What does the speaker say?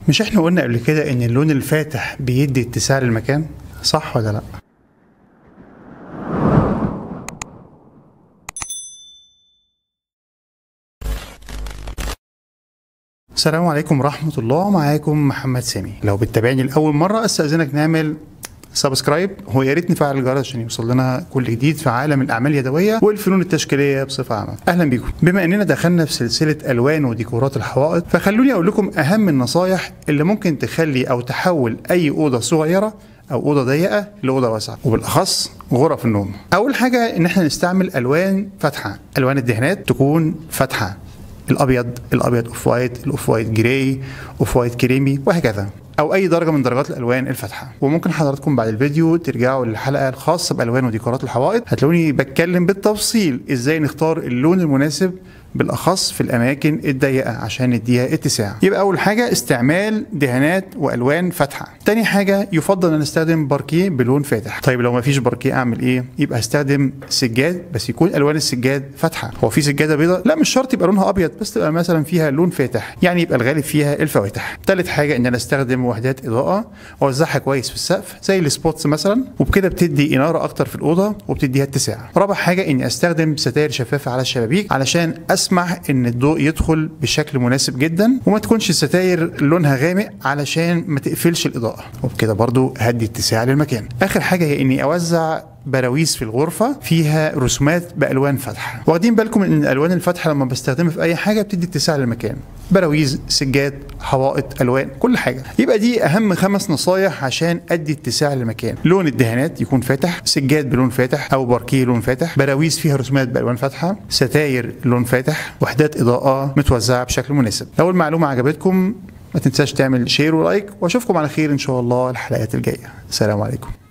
مش احنا قلنا قبل كده ان اللون الفاتح بيدي اتساع للمكان صح ولا لا السلام عليكم ورحمة الله معاكم محمد سامي لو بتتابعني لأول مرة أستأذنك نعمل سبسكرايب هو يا ريت نفعل الجرس عشان يوصل لنا كل جديد في عالم الاعمال اليدويه والفنون التشكيليه بصفه عامه اهلا بيكم بما اننا دخلنا في سلسله الوان وديكورات الحوائط فخلوني اقول لكم اهم النصايح اللي ممكن تخلي او تحول اي اوضه صغيره او اوضه ضيقه لاوضه واسعه وبالاخص غرف النوم اول حاجه ان احنا نستعمل الوان فاتحه الوان الدهانات تكون فاتحه الابيض الابيض اوف وايت الاوف وايت جراي اوف وايت كريمي وهكذا او اي درجه من درجات الالوان الفاتحه وممكن حضراتكم بعد الفيديو ترجعوا للحلقه الخاصه بالوان وديكورات الحوائط هتلاقوني بتكلم بالتفصيل ازاي نختار اللون المناسب بالاخص في الاماكن الضيقه عشان نديها اتساع يبقى اول حاجه استعمال دهانات والوان فاتحه تاني حاجه يفضل ان نستخدم باركيه بلون فاتح طيب لو ما فيش باركيه اعمل ايه يبقى استخدم سجاد بس يكون الوان السجاد فاتحه هو في سجاده بيضاء لا مش شرط يبقى لونها ابيض بس تبقى مثلا فيها لون فاتح يعني يبقى الغالب فيها الفواتح تالت حاجه ان انا استخدم وحدات اضاءه واوزعها كويس في السقف زي السبوتس مثلا وبكده بتدي اناره اكتر في الاوضه وبتديها اتساع رابع حاجه اني استخدم ستاير شفافه على الشبابيك علشان اسمح ان الضوء يدخل بشكل مناسب جدا وما تكونش الستاير لونها غامق علشان ما تقفلش الاضاءه وبكده برضو هدي اتساع للمكان اخر حاجه هي اني اوزع براويز في الغرفة فيها رسومات بألوان فاتحة واخدين بالكم ان الألوان الفاتحة لما بستخدمها في أي حاجة بتدي اتساع للمكان براويز سجاد حوائط ألوان كل حاجة يبقى دي أهم خمس نصايح عشان أدي اتساع للمكان لون الدهانات يكون فاتح سجاد بلون فاتح أو باركيه لون فاتح براويز فيها رسومات بألوان فاتحة ستاير لون فاتح وحدات إضاءة متوزعة بشكل مناسب لو المعلومة عجبتكم ما تنساش تعمل شير ولايك واشوفكم على خير ان شاء الله الحلقات الجايه السلام عليكم